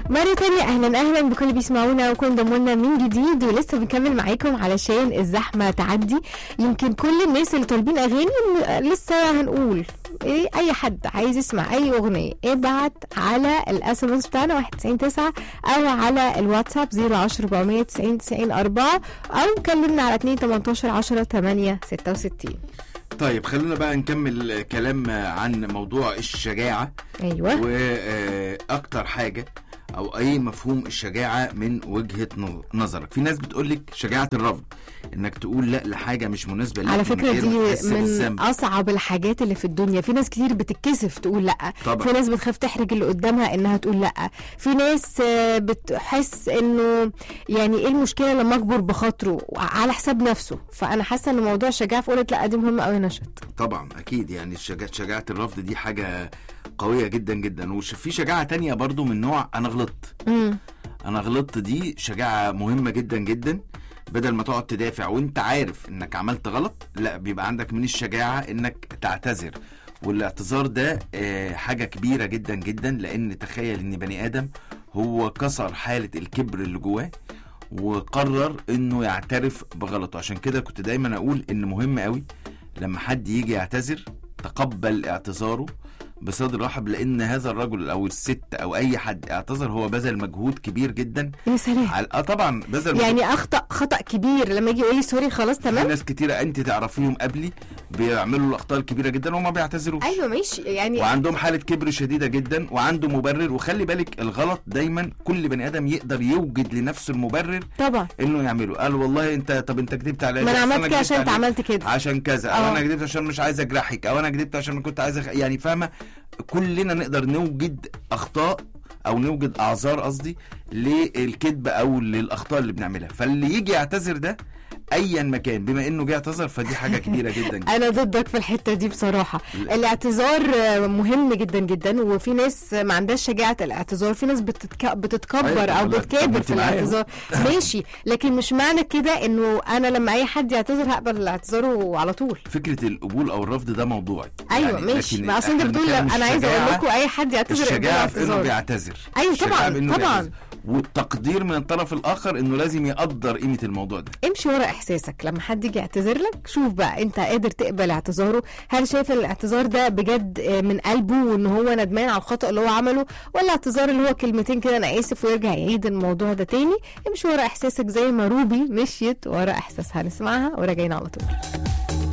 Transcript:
مرة تانية أهلا أهلا بكل اللي بيسمعونا وكل ضمونا من جديد ولسه بنكمل معاكم علشان الزحمة تعدي يمكن كل الناس اللي طالبين أغاني م- لسه هنقول إيه أي حد عايز يسمع أي أغنية ابعت على الاس ام اس بتاعنا 199 أو على الواتساب 010 490 90 4 أو كلمنا على 2 18 10 8 66 طيب خلونا بقى نكمل كلام عن موضوع الشجاعة أيوه واكتر حاجة او اي مفهوم الشجاعة من وجهة نظ- نظرك في ناس بتقولك شجاعة الرفض انك تقول لا لحاجة مش مناسبة ليك على من فكرة غير دي ما تحس من بالذنب. أصعب الحاجات اللي في الدنيا في ناس كتير بتتكسف تقول لأ طبعا. في ناس بتخاف تحرج اللي قدامها إنها تقول لأ في ناس آه، بتحس إنه يعني إيه المشكلة لما أكبر بخاطره على حساب نفسه فأنا حاسة إن موضوع الشجاعة في قولة لأ دي مهمة أوي نشط طبعا اكيد يعني الشجاعة شجاعة الرفض دي حاجة قوية جدا جدا وفي شجاعة تانية برضو من نوع انا غلطت امم انا غلطت دي شجاعة مهمة جدا جدا بدل ما تقعد تدافع وانت عارف انك عملت غلط لا بيبقى عندك من الشجاعة انك تعتذر والاعتذار ده آه، حاجة كبيرة جدا جدا لان تخيل ان بني ادم هو كسر حالة الكبر اللي جواه وقرر انه يعترف بغلطه عشان كده كنت دايما اقول ان مهم قوي لما حد يجي يعتذر تقبل اعتذاره بصدر رحب لان هذا الرجل او الست او اي حد اعتذر هو بذل مجهود كبير جدا يا سلام على اه طبعا بذل مجهود يعني أخطأ خطأ كبير لما يجي يقول لي سوري خلاص في تمام ناس كتيرة انت تعرفيهم قبلي بيعملوا الاخطاء الكبيرة جدا وما بيعتذروش أيوه ماشي يعني وعندهم حالة كبر شديدة جدا وعنده مبرر وخلي بالك الغلط دايما كل بني ادم يقدر يوجد لنفسه المبرر طبعا انه يعمله قال والله انت طب انت كدبت عليا ما أنا بس عملت كده كدبت عشان أنت عليك عملت كده عشان كذا او اه. انا كدبت عشان مش عايز اجرحك او انا كدبت عشان كنت عايز أخ... يعني فاهمه كلنا نقدر نوجد اخطاء او نوجد اعذار قصدي للكذب او للاخطاء اللي بنعملها فاللي يجي يعتذر ده ايا مكان بما انه جه اعتذر فدي حاجه كبيره جدا جدا انا ضدك في الحته دي بصراحه لا. الاعتذار آه، مهم جدا جدا وفي ناس ما عندهاش شجاعه الاعتذار في ناس بتتك... بتتكبر أيوة، او طب ما بتكابر انت في معاهم. الاعتذار ماشي لكن مش معنى كده انه انا لما اي حد يعتذر هقبل اعتذاره على طول فكره القبول او الرفض ده موضوعي ايوه يعني ماشي لكن ما اصل انت احنا بتقول بنتكلم انا عايزه اقول الشجاعة- لكم اي حد يعتذر يقبل الشجاعه في انه اعتذاره بيعتذر ايوه الشجاعة طبعا بإنه طبعا بيعتذر. والتقدير من الطرف الاخر انه لازم يقدر قيمه الموضوع ده امشي ورا احساسك لما حد يجي يعتذر لك شوف بقى انت قادر تقبل اعتذاره هل شايف ان الاعتذار ده بجد آه، من قلبه وان هو ندمان على الخطا اللي هو عمله ولا اعتذار اللي هو كلمتين كده انا اسف ويرجع يعيد الموضوع ده تاني امشي ورا احساسك زي ما روبي مشيت ورا احساسها هنسمعها وراجعين على طول